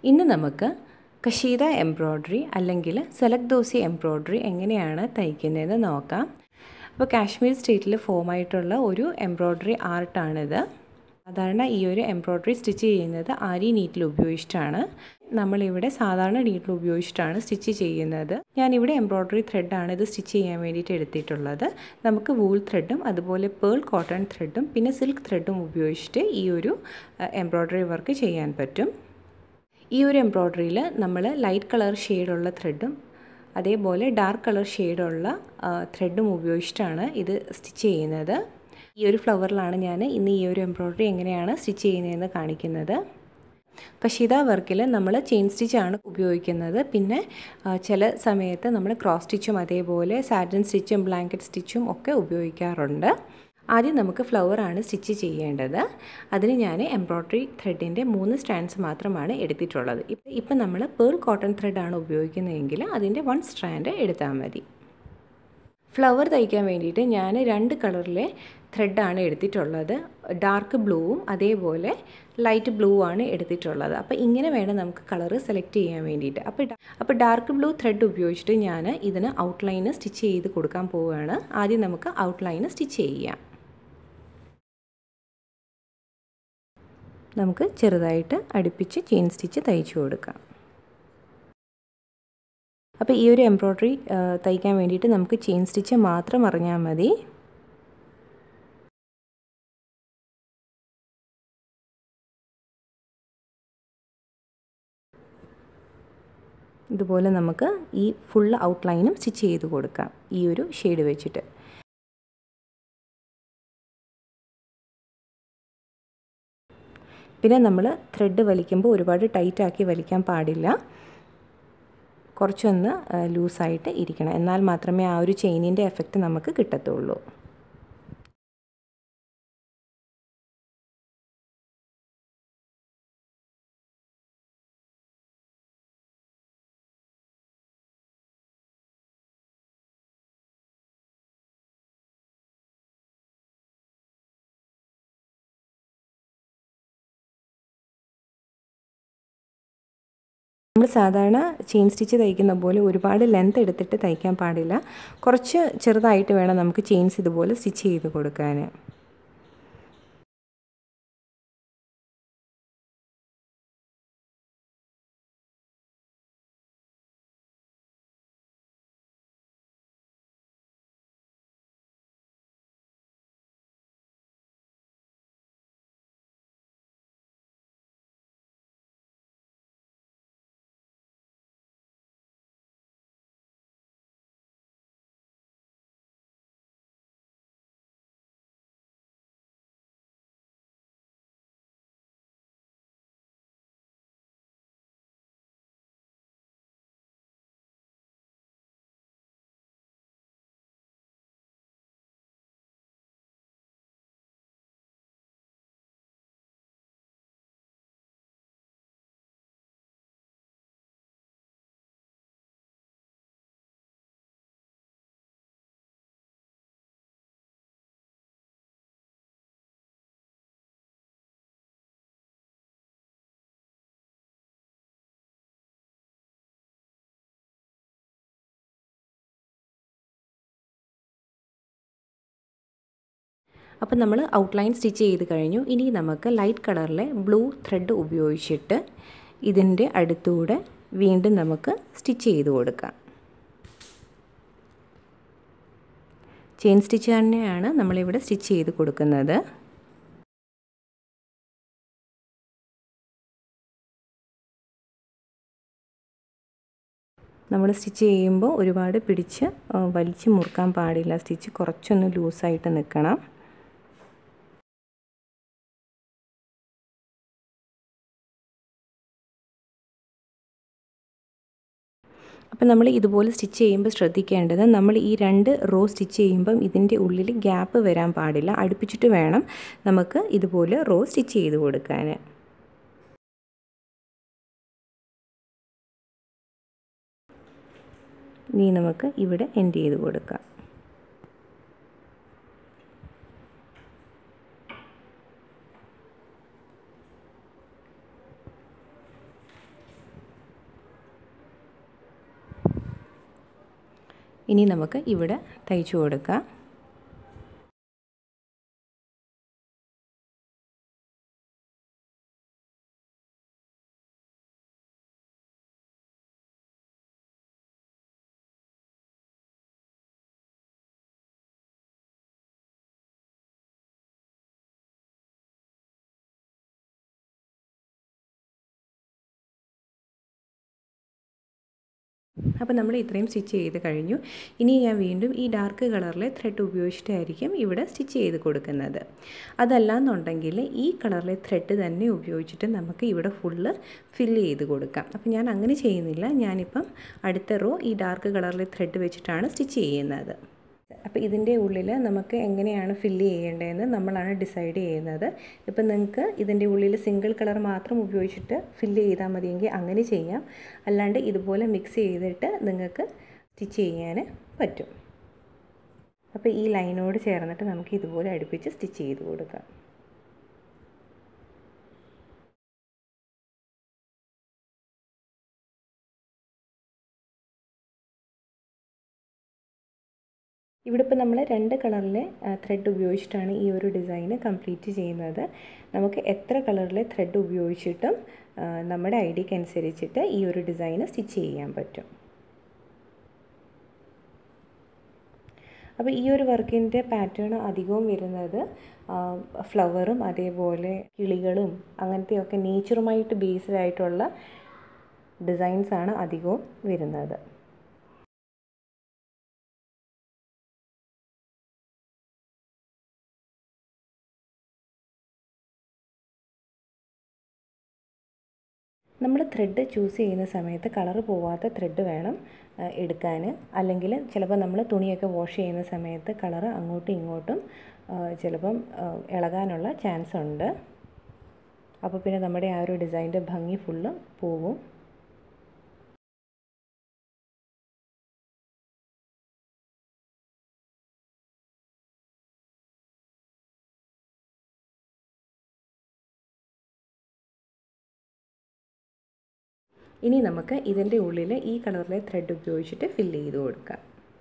ഇന്ന് നമുക്ക് കഷീദ എംബ്രോയ്ഡറി അല്ലെങ്കിൽ സെലക്ട് ദോസി എംബ്രോയ്ഡറി എങ്ങനെയാണ് തയ്ക്കുന്നതെന്ന് നോക്കാം അപ്പോൾ കാശ്മീർ സ്റ്റേറ്റിൽ ഫോമായിട്ടുള്ള ഒരു എംബ്രോയ്ഡറി ആർട്ടാണിത് സാധാരണ ഈ ഒരു എംബ്രോയ്ഡറി സ്റ്റിച്ച് ചെയ്യുന്നത് ആരി നീറ്റിൽ ഉപയോഗിച്ചിട്ടാണ് നമ്മളിവിടെ സാധാരണ നീറ്റിൽ ഉപയോഗിച്ചിട്ടാണ് സ്റ്റിച്ച് ചെയ്യുന്നത് ഞാനിവിടെ എംബ്രോയ്ഡറി ത്രെഡാണ് ഇത് സ്റ്റിച്ച് ചെയ്യാൻ വേണ്ടിയിട്ട് എടുത്തിട്ടുള്ളത് നമുക്ക് വൂൾ ത്രെഡും അതുപോലെ പേൾ കോട്ടൺ ത്രെഡും പിന്നെ സിൽക്ക് ത്രെഡും ഉപയോഗിച്ചിട്ട് ഈ ഒരു എംബ്രോയ്ഡറി വർക്ക് ചെയ്യാൻ പറ്റും ഈ ഒരു എംബ്രോയ്ഡറിയിൽ നമ്മൾ ലൈറ്റ് കളർ ഷെയ്ഡുള്ള ത്രെഡും അതേപോലെ ഡാർക്ക് കളർ ഷെയ്ഡുള്ള ത്രെഡും ഉപയോഗിച്ചിട്ടാണ് ഇത് സ്റ്റിച്ച് ചെയ്യുന്നത് ഈ ഒരു ഫ്ലവറിലാണ് ഞാൻ ഇന്ന് ഈ ഒരു എംബ്രോയ്ഡറി എങ്ങനെയാണ് സ്റ്റിച്ച് ചെയ്യുന്നതെന്ന് കാണിക്കുന്നത് കഷിത വർക്കിൽ നമ്മൾ ചെയിൻ സ്റ്റിച്ചാണ് ഉപയോഗിക്കുന്നത് പിന്നെ ചില സമയത്ത് നമ്മൾ ക്രോസ് സ്റ്റിച്ചും അതേപോലെ സാറ്റിൻ സ്റ്റിച്ചും ബ്ലാങ്കറ്റ് സ്റ്റിച്ചും ഒക്കെ ഉപയോഗിക്കാറുണ്ട് ആദ്യം നമുക്ക് ഫ്ലവറാണ് സ്റ്റിച്ച് ചെയ്യേണ്ടത് അതിന് ഞാൻ എംബ്രോയ്ഡറി ത്രെഡിൻ്റെ മൂന്ന് സ്റ്റാൻഡ്സ് മാത്രമാണ് എടുത്തിട്ടുള്ളത് ഇപ്പം ഇപ്പം നമ്മൾ പേൾ കോട്ടൺ ത്രെഡാണ് ഉപയോഗിക്കുന്നതെങ്കിൽ അതിൻ്റെ വൺ സ്ട്രാൻഡ് എടുത്താൽ മതി ഫ്ലവർ തയ്ക്കാൻ വേണ്ടിയിട്ട് ഞാൻ രണ്ട് കളറിലെ ത്രെഡാണ് എടുത്തിട്ടുള്ളത് ഡാർക്ക് ബ്ലൂവും അതേപോലെ ലൈറ്റ് ബ്ലൂ ആണ് എടുത്തിട്ടുള്ളത് അപ്പോൾ ഇങ്ങനെ വേണം നമുക്ക് കളറ് സെലക്ട് ചെയ്യാൻ വേണ്ടിയിട്ട് അപ്പോൾ അപ്പോൾ ഡാർക്ക് ബ്ലൂ ത്രെഡ് ഉപയോഗിച്ചിട്ട് ഞാൻ ഇതിന് ഔട്ട്ലൈന് സ്റ്റിച്ച് ചെയ്ത് കൊടുക്കാൻ പോവുകയാണ് ആദ്യം നമുക്ക് ഔട്ട്ലൈന് സ്റ്റിച്ച് ചെയ്യാം നമുക്ക് ചെറുതായിട്ട് അടുപ്പിച്ച് ചെയിൻ സ്റ്റിച്ച് തയ്ച്ചു കൊടുക്കാം അപ്പോൾ ഈ ഒരു എംബ്രോയ്ഡറി തയ്ക്കാൻ വേണ്ടിയിട്ട് നമുക്ക് ചെയിൻ സ്റ്റിച്ച് മാത്രം അറിഞ്ഞാൽ മതി ഇതുപോലെ നമുക്ക് ഈ ഫുൾ ഔട്ട്ലൈനും സ്റ്റിച്ച് ചെയ്ത് കൊടുക്കാം ഈ ഒരു ഷെയ്ഡ് വെച്ചിട്ട് പിന്നെ നമ്മൾ ത്രെഡ് വലിക്കുമ്പോൾ ഒരുപാട് ടൈറ്റാക്കി വലിക്കാൻ പാടില്ല കുറച്ചൊന്ന് ലൂസായിട്ട് ഇരിക്കണം എന്നാൽ മാത്രമേ ആ ഒരു ചെയിനിൻ്റെ എഫക്റ്റ് നമുക്ക് കിട്ടത്തുള്ളൂ നമ്മൾ സാധാരണ ചെയിൻ സ്റ്റിച്ച് തയ്ക്കുന്ന പോലെ ഒരുപാട് ലെങ്ത് എടുത്തിട്ട് തയ്ക്കാൻ പാടില്ല കുറച്ച് ചെറുതായിട്ട് വേണം നമുക്ക് ചെയിൻസ് ഇതുപോലെ സ്റ്റിച്ച് ചെയ്ത് കൊടുക്കാൻ അപ്പോൾ നമ്മൾ ഔട്ട്ലൈൻ സ്റ്റിച്ച് ചെയ്ത് കഴിഞ്ഞു ഇനി നമുക്ക് ലൈറ്റ് കളറിലെ ബ്ലൂ ത്രെഡ് ഉപയോഗിച്ചിട്ട് ഇതിൻ്റെ അടുത്തൂടെ വീണ്ടും നമുക്ക് സ്റ്റിച്ച് ചെയ്ത് കൊടുക്കാം ചെയിൻ സ്റ്റിച്ച് തന്നെയാണ് നമ്മളിവിടെ സ്റ്റിച്ച് ചെയ്ത് കൊടുക്കുന്നത് നമ്മൾ സ്റ്റിച്ച് ചെയ്യുമ്പോൾ ഒരുപാട് പിടിച്ച് വലിച്ച് മുറുക്കാൻ പാടില്ല സ്റ്റിച്ച് കുറച്ചൊന്ന് ലൂസായിട്ട് നിൽക്കണം അപ്പം നമ്മൾ ഇതുപോലെ സ്റ്റിച്ച് ചെയ്യുമ്പോൾ ശ്രദ്ധിക്കേണ്ടത് നമ്മൾ ഈ രണ്ട് റോ സ്റ്റിച്ച് ചെയ്യുമ്പം ഇതിൻ്റെ ഉള്ളിൽ ഗ്യാപ്പ് വരാൻ പാടില്ല അടുപ്പിച്ചിട്ട് വേണം നമുക്ക് ഇതുപോലെ റോ സ്റ്റിച്ച് ചെയ്ത് കൊടുക്കാൻ ഇനി നമുക്ക് ഇവിടെ എൻഡ് ചെയ്ത് കൊടുക്കാം ഇനി നമുക്ക് ഇവിടെ തയ്ച്ചു കൊടുക്കാം അപ്പോൾ നമ്മൾ ഇത്രയും സ്റ്റിച്ച് ചെയ്ത് കഴിഞ്ഞു ഇനി ഞാൻ വീണ്ടും ഈ ഡാർക്ക് കളറിലെ ത്രെഡ് ഉപയോഗിച്ചിട്ടായിരിക്കും ഇവിടെ സ്റ്റിച്ച് ചെയ്ത് കൊടുക്കുന്നത് അതല്ലാന്നുണ്ടെങ്കിൽ ഈ കളറിലെ ത്രെഡ് തന്നെ ഉപയോഗിച്ചിട്ട് നമുക്ക് ഇവിടെ ഫുള്ള് ഫില്ല് ചെയ്ത് കൊടുക്കാം അപ്പോൾ ഞാൻ അങ്ങനെ ചെയ്യുന്നില്ല ഞാനിപ്പം അടുത്ത റോ ഈ ഡാർക്ക് കളറിലെ ത്രെഡ് വെച്ചിട്ടാണ് സ്റ്റിച്ച് ചെയ്യുന്നത് അപ്പോൾ ഇതിൻ്റെ ഉള്ളിൽ നമുക്ക് എങ്ങനെയാണ് ഫില്ല് ചെയ്യേണ്ടതെന്ന് നമ്മളാണ് ഡിസൈഡ് ചെയ്യുന്നത് ഇപ്പം നിങ്ങൾക്ക് ഇതിൻ്റെ ഉള്ളിൽ സിംഗിൾ കളർ മാത്രം ഉപയോഗിച്ചിട്ട് ഫില്ല് ചെയ്താൽ മതിയെങ്കിൽ അങ്ങനെ ചെയ്യാം അല്ലാണ്ട് ഇതുപോലെ മിക്സ് ചെയ്തിട്ട് നിങ്ങൾക്ക് സ്റ്റിച്ച് ചെയ്യാൻ പറ്റും അപ്പോൾ ഈ ലൈനോട് ചേർന്നിട്ട് നമുക്ക് ഇതുപോലെ അടുപ്പിച്ച് സ്റ്റിച്ച് ചെയ്ത് കൊടുക്കാം ഇവിടെ ഇപ്പോൾ നമ്മൾ രണ്ട് കളറിലെ ത്രെഡ് ഉപയോഗിച്ചിട്ടാണ് ഈ ഒരു ഡിസൈന് കംപ്ലീറ്റ് ചെയ്യുന്നത് നമുക്ക് എത്ര കളറിലെ ത്രെഡ് ഉപയോഗിച്ചിട്ടും നമ്മുടെ ഐഡിയക്ക് അനുസരിച്ചിട്ട് ഈ ഒരു ഡിസൈന് സ്റ്റിച്ച് ചെയ്യാൻ പറ്റും അപ്പോൾ ഈ ഒരു വർക്കിൻ്റെ പാറ്റേൺ അധികവും വരുന്നത് ഫ്ലവറും അതേപോലെ കിളികളും അങ്ങനത്തെയൊക്കെ നേച്ചറുമായിട്ട് ബേസ്ഡ് ആയിട്ടുള്ള ഡിസൈൻസാണ് അധികവും വരുന്നത് നമ്മൾ ത്രെഡ് ചൂസ് ചെയ്യുന്ന സമയത്ത് കളറ് പോവാത്ത ത്രെഡ് വേണം എടുക്കാൻ അല്ലെങ്കിൽ ചിലപ്പോൾ നമ്മൾ തുണിയൊക്കെ വാഷ് ചെയ്യുന്ന സമയത്ത് കളറ് അങ്ങോട്ടും ഇങ്ങോട്ടും ചിലപ്പം ഇളകാനുള്ള ചാൻസ് ഉണ്ട് അപ്പോൾ പിന്നെ നമ്മുടെ ആ ഒരു ഡിസൈൻ്റെ ഭംഗി ഫുള്ള് പോവും ഇനി നമുക്ക് ഇതിൻ്റെ ഉള്ളിൽ ഈ കളറിലെ ത്രെഡ് ഉപയോഗിച്ചിട്ട് ഫില്ല് ചെയ്ത് കൊടുക്കാം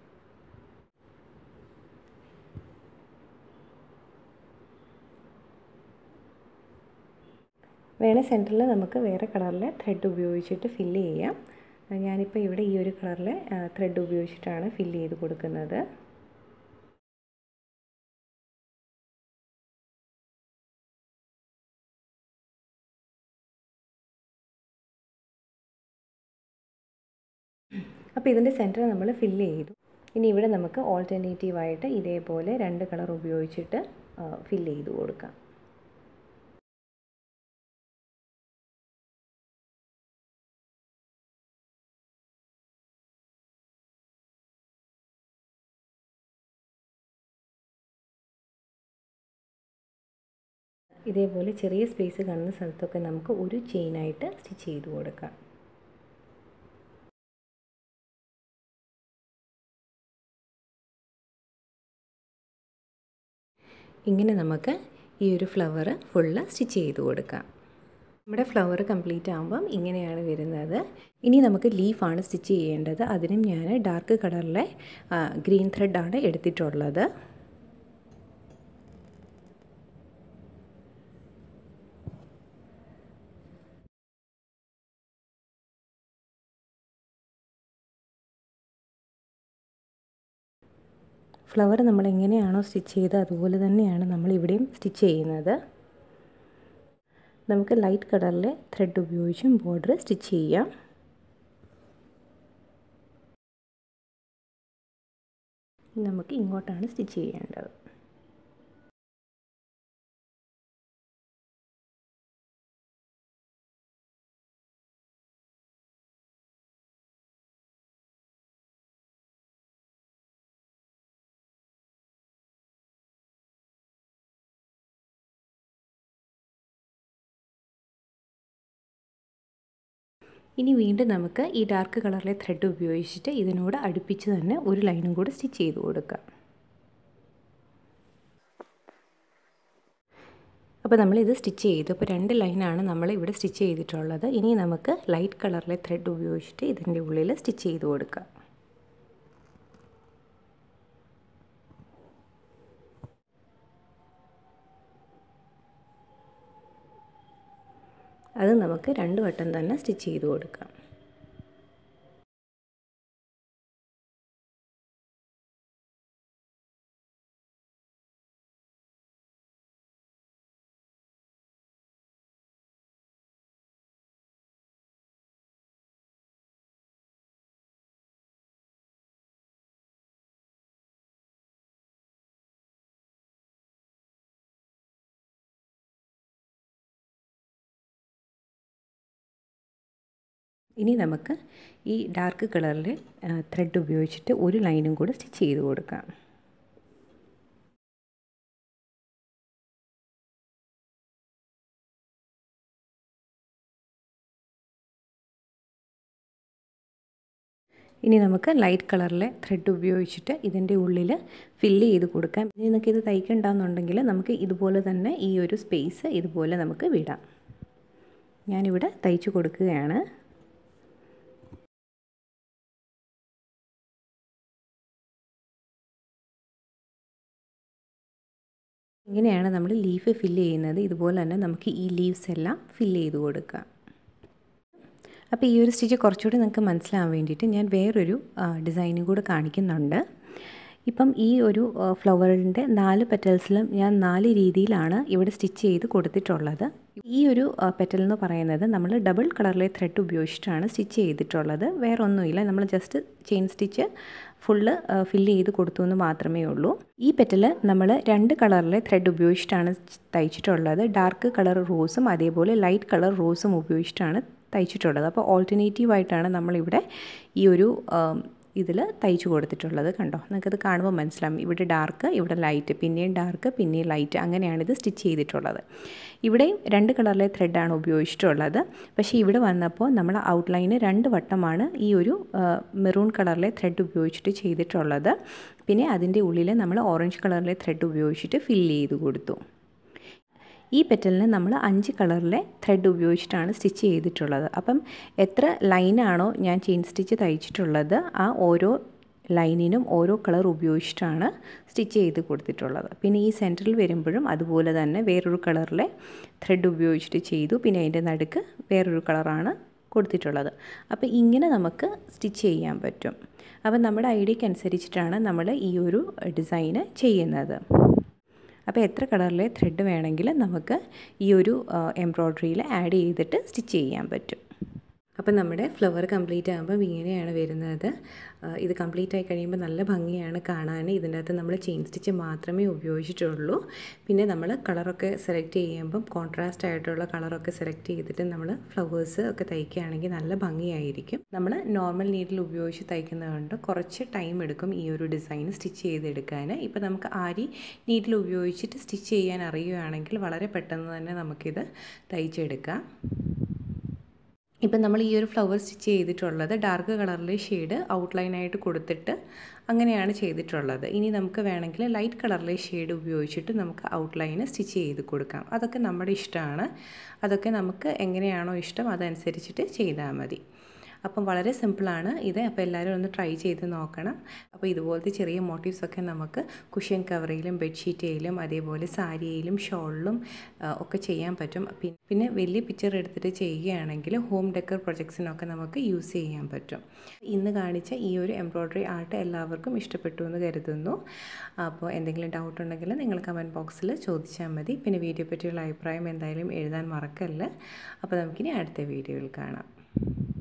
വേണേൽ സെൻറ്ററിൽ നമുക്ക് വേറെ കളറിലെ ത്രെഡ് ഉപയോഗിച്ചിട്ട് ഫില്ല് ചെയ്യാം ഞാനിപ്പോൾ ഇവിടെ ഈ ഒരു കളറിലെ ത്രെഡ് ഉപയോഗിച്ചിട്ടാണ് ഫില്ല് ചെയ്ത് കൊടുക്കുന്നത് അപ്പോൾ ഇതിൻ്റെ സെൻറ്റർ നമ്മൾ ഫില്ല് ചെയ്തു ഇനി ഇവിടെ നമുക്ക് ഓൾട്ടർനേറ്റീവായിട്ട് ഇതേപോലെ രണ്ട് കളർ ഉപയോഗിച്ചിട്ട് ഫില്ല് ചെയ്ത് കൊടുക്കാം ഇതേപോലെ ചെറിയ സ്പേസ് കാണുന്ന സ്ഥലത്തൊക്കെ നമുക്ക് ഒരു ചെയിനായിട്ട് സ്റ്റിച്ച് ചെയ്ത് കൊടുക്കാം ഇങ്ങനെ നമുക്ക് ഈ ഒരു ഫ്ലവർ ഫുള്ള് സ്റ്റിച്ച് ചെയ്ത് കൊടുക്കാം നമ്മുടെ ഫ്ലവർ കംപ്ലീറ്റ് ആകുമ്പം ഇങ്ങനെയാണ് വരുന്നത് ഇനി നമുക്ക് ലീഫാണ് സ്റ്റിച്ച് ചെയ്യേണ്ടത് അതിനും ഞാൻ ഡാർക്ക് കളറിലെ ഗ്രീൻ ത്രെഡാണ് എടുത്തിട്ടുള്ളത് ഫ്ലവർ നമ്മൾ എങ്ങനെയാണോ സ്റ്റിച്ച് ചെയ്തത് അതുപോലെ തന്നെയാണ് നമ്മൾ ഇവിടെയും സ്റ്റിച്ച് ചെയ്യുന്നത് നമുക്ക് ലൈറ്റ് കളറിലെ ത്രെഡ് ഉപയോഗിച്ചും ബോർഡർ സ്റ്റിച്ച് ചെയ്യാം നമുക്ക് ഇങ്ങോട്ടാണ് സ്റ്റിച്ച് ചെയ്യേണ്ടത് ഇനി വീണ്ടും നമുക്ക് ഈ ഡാർക്ക് കളറിലെ ത്രെഡ് ഉപയോഗിച്ചിട്ട് ഇതിനോട് അടുപ്പിച്ച് തന്നെ ഒരു ലൈനും കൂടെ സ്റ്റിച്ച് ചെയ്ത് കൊടുക്കാം അപ്പോൾ നമ്മൾ ഇത് സ്റ്റിച്ച് ചെയ്തു അപ്പോൾ രണ്ട് ലൈനാണ് നമ്മൾ ഇവിടെ സ്റ്റിച്ച് ചെയ്തിട്ടുള്ളത് ഇനി നമുക്ക് ലൈറ്റ് കളറിലെ ത്രെഡ് ഉപയോഗിച്ചിട്ട് ഇതിൻ്റെ ഉള്ളിൽ സ്റ്റിച്ച് ചെയ്ത് കൊടുക്കാം അത് നമുക്ക് രണ്ട് വട്ടം തന്നെ സ്റ്റിച്ച് ചെയ്ത് കൊടുക്കാം ഇനി നമുക്ക് ഈ ഡാർക്ക് കളറിൽ ത്രെഡ് ഉപയോഗിച്ചിട്ട് ഒരു ലൈനും കൂടെ സ്റ്റിച്ച് ചെയ്ത് കൊടുക്കാം ഇനി നമുക്ക് ലൈറ്റ് കളറിലെ ത്രെഡ് ഉപയോഗിച്ചിട്ട് ഇതിൻ്റെ ഉള്ളിൽ ഫില്ല് ചെയ്ത് കൊടുക്കാം ഇനി നിങ്ങൾക്ക് ഇത് തയ്ക്കണ്ടെന്നുണ്ടെങ്കിൽ നമുക്ക് ഇതുപോലെ തന്നെ ഈ ഒരു സ്പേസ് ഇതുപോലെ നമുക്ക് വിടാം ഞാനിവിടെ തയ്ച്ചു കൊടുക്കുകയാണ് ഇങ്ങനെയാണ് നമ്മൾ ലീഫ് ഫില്ല് ചെയ്യുന്നത് ഇതുപോലെ തന്നെ നമുക്ക് ഈ ലീവ്സ് എല്ലാം ഫില്ല് ചെയ്ത് കൊടുക്കാം അപ്പോൾ ഈ ഒരു സ്റ്റിച്ച് കുറച്ചുകൂടി നിങ്ങൾക്ക് മനസ്സിലാവാൻ വേണ്ടിയിട്ട് ഞാൻ വേറൊരു ഡിസൈനും കൂടെ കാണിക്കുന്നുണ്ട് ഇപ്പം ഈ ഒരു ഫ്ലവറിൻ്റെ നാല് പെറ്റൽസിലും ഞാൻ നാല് രീതിയിലാണ് ഇവിടെ സ്റ്റിച്ച് ചെയ്ത് കൊടുത്തിട്ടുള്ളത് ഈ ഒരു പെറ്റൽ എന്ന് പറയുന്നത് നമ്മൾ ഡബിൾ കളറിലെ ത്രെഡ് ഉപയോഗിച്ചിട്ടാണ് സ്റ്റിച്ച് ചെയ്തിട്ടുള്ളത് വേറെ ഒന്നുമില്ല നമ്മൾ just chain stitch full fill ചെയ്ത് കൊടുത്തു എന്ന് മാത്രമേ ഉള്ളൂ ഈ പെറ്റൽ നമ്മൾ രണ്ട് കളറിലെ ത്രെഡ് ഉപയോഗിച്ചിട്ടാണ് തയ്ച്ചിട്ടുള്ളത് ഡാർക്ക് കളർ റോസും അതേപോലെ ലൈറ്റ് കളർ റോസും ഉപയോഗിച്ചിട്ടാണ് തയ്ച്ചിട്ടുള്ളത് അപ്പോൾ ഓൾട്ടർനേറ്റീവ് ആയിട്ടാണ് നമ്മളിവിടെ ഈ ഒരു ഇതിൽ തയ്ച്ചു കൊടുത്തിട്ടുള്ളത് കണ്ടോ നിങ്ങൾക്കത് കാണുമ്പോൾ മനസ്സിലാവും ഇവിടെ ഡാർക്ക് ഇവിടെ ലൈറ്റ് പിന്നെയും ഡാർക്ക് പിന്നെയും ലൈറ്റ് അങ്ങനെയാണ് ഇത് സ്റ്റിച്ച് ചെയ്തിട്ടുള്ളത് ഇവിടെയും രണ്ട് കളറിലെ ത്രെഡാണ് ഉപയോഗിച്ചിട്ടുള്ളത് പക്ഷേ ഇവിടെ വന്നപ്പോൾ നമ്മൾ ഔട്ട്ലൈന് രണ്ട് വട്ടമാണ് ഈ ഒരു മെറൂൺ കളറിലെ ത്രെഡ് ഉപയോഗിച്ചിട്ട് ചെയ്തിട്ടുള്ളത് പിന്നെ അതിൻ്റെ ഉള്ളിൽ നമ്മൾ ഓറഞ്ച് കളറിലെ ത്രെഡ് ഉപയോഗിച്ചിട്ട് ഫില്ല് ചെയ്ത് കൊടുത്തു ഈ പെറ്റലിന് നമ്മൾ അഞ്ച് കളറിലെ ത്രെഡ് ഉപയോഗിച്ചിട്ടാണ് സ്റ്റിച്ച് ചെയ്തിട്ടുള്ളത് അപ്പം എത്ര ലൈനാണോ ഞാൻ ചെയിൻ സ്റ്റിച്ച് തയ്ച്ചിട്ടുള്ളത് ആ ഓരോ ലൈനിനും ഓരോ കളർ ഉപയോഗിച്ചിട്ടാണ് സ്റ്റിച്ച് ചെയ്ത് കൊടുത്തിട്ടുള്ളത് പിന്നെ ഈ സെൻറ്ററിൽ വരുമ്പോഴും അതുപോലെ തന്നെ വേറൊരു കളറിലെ ത്രെഡ് ഉപയോഗിച്ചിട്ട് ചെയ്തു പിന്നെ അതിൻ്റെ നടുക്ക് വേറൊരു കളറാണ് കൊടുത്തിട്ടുള്ളത് അപ്പോൾ ഇങ്ങനെ നമുക്ക് സ്റ്റിച്ച് ചെയ്യാൻ പറ്റും അപ്പം നമ്മുടെ ഐഡിയക്ക് അനുസരിച്ചിട്ടാണ് നമ്മൾ ഈ ഒരു ഡിസൈന് ചെയ്യുന്നത് അപ്പോൾ എത്ര കളറിലെ ത്രെഡ് വേണമെങ്കിലും നമുക്ക് ഈ ഒരു എംബ്രോയ്ഡറിയിൽ ആഡ് ചെയ്തിട്ട് സ്റ്റിച്ച് ചെയ്യാൻ പറ്റും അപ്പം നമ്മുടെ ഫ്ലവർ കംപ്ലീറ്റ് ആകുമ്പോൾ ഇങ്ങനെയാണ് വരുന്നത് ഇത് കംപ്ലീറ്റ് ആയി കഴിയുമ്പോൾ നല്ല ഭംഗിയാണ് കാണാൻ ഇതിൻ്റെ അകത്ത് നമ്മൾ ചെയിൻ സ്റ്റിച്ച് മാത്രമേ ഉപയോഗിച്ചിട്ടുള്ളൂ പിന്നെ നമ്മൾ കളറൊക്കെ സെലക്ട് ചെയ്യുമ്പം കോൺട്രാസ്റ്റ് ആയിട്ടുള്ള കളറൊക്കെ സെലക്ട് ചെയ്തിട്ട് നമ്മൾ ഫ്ലവേഴ്സ് ഒക്കെ തയ്ക്കുകയാണെങ്കിൽ നല്ല ഭംഗിയായിരിക്കും നമ്മൾ നോർമൽ നീഡിൽ ഉപയോഗിച്ച് തയ്ക്കുന്നതുകൊണ്ട് കുറച്ച് ടൈം എടുക്കും ഈ ഒരു ഡിസൈൻ സ്റ്റിച്ച് ചെയ്തെടുക്കാൻ ഇപ്പോൾ നമുക്ക് ആരി നീഡിൽ ഉപയോഗിച്ചിട്ട് സ്റ്റിച്ച് ചെയ്യാൻ അറിയുകയാണെങ്കിൽ വളരെ പെട്ടെന്ന് തന്നെ നമുക്കിത് തയ്ച്ചെടുക്കാം ഇപ്പം നമ്മൾ ഈ ഒരു ഫ്ലവർ സ്റ്റിച്ച് ചെയ്തിട്ടുള്ളത് ഡാർക്ക് കളറിലെ ഷെയ്ഡ് ഔട്ട്ലൈനായിട്ട് കൊടുത്തിട്ട് അങ്ങനെയാണ് ചെയ്തിട്ടുള്ളത് ഇനി നമുക്ക് വേണമെങ്കിൽ ലൈറ്റ് കളറിലെ ഷെയ്ഡ് ഉപയോഗിച്ചിട്ട് നമുക്ക് ഔട്ട്ലൈന് സ്റ്റിച്ച് ചെയ്ത് കൊടുക്കാം അതൊക്കെ നമ്മുടെ ഇഷ്ടമാണ് അതൊക്കെ നമുക്ക് എങ്ങനെയാണോ ഇഷ്ടം അതനുസരിച്ചിട്ട് ചെയ്താൽ മതി അപ്പം വളരെ സിമ്പിളാണ് ഇത് അപ്പോൾ എല്ലാവരും ഒന്ന് ട്രൈ ചെയ്ത് നോക്കണം അപ്പോൾ ഇതുപോലത്തെ ചെറിയ മോട്ടീവ്സൊക്കെ നമുക്ക് കുഷ്യൻ കവറിലും ബെഡ്ഷീറ്റയിലും അതേപോലെ സാരിയിലും ഷോളിലും ഒക്കെ ചെയ്യാൻ പറ്റും പിന്നെ വലിയ പിക്ചർ എടുത്തിട്ട് ചെയ്യുകയാണെങ്കിൽ ഹോം ഡെക്കർ പ്രൊജക്ട്സിനൊക്കെ നമുക്ക് യൂസ് ചെയ്യാൻ പറ്റും ഇന്ന് കാണിച്ച ഈ ഒരു എംബ്രോയ്ഡറി ആർട്ട് എല്ലാവർക്കും ഇഷ്ടപ്പെട്ടു എന്ന് കരുതുന്നു അപ്പോൾ എന്തെങ്കിലും ഡൗട്ട് ഉണ്ടെങ്കിൽ നിങ്ങൾ കമൻറ്റ് ബോക്സിൽ ചോദിച്ചാൽ മതി പിന്നെ വീഡിയോ പറ്റിയുള്ള അഭിപ്രായം എന്തായാലും എഴുതാൻ മറക്കല്ല അപ്പോൾ നമുക്കിനി അടുത്ത വീഡിയോയിൽ കാണാം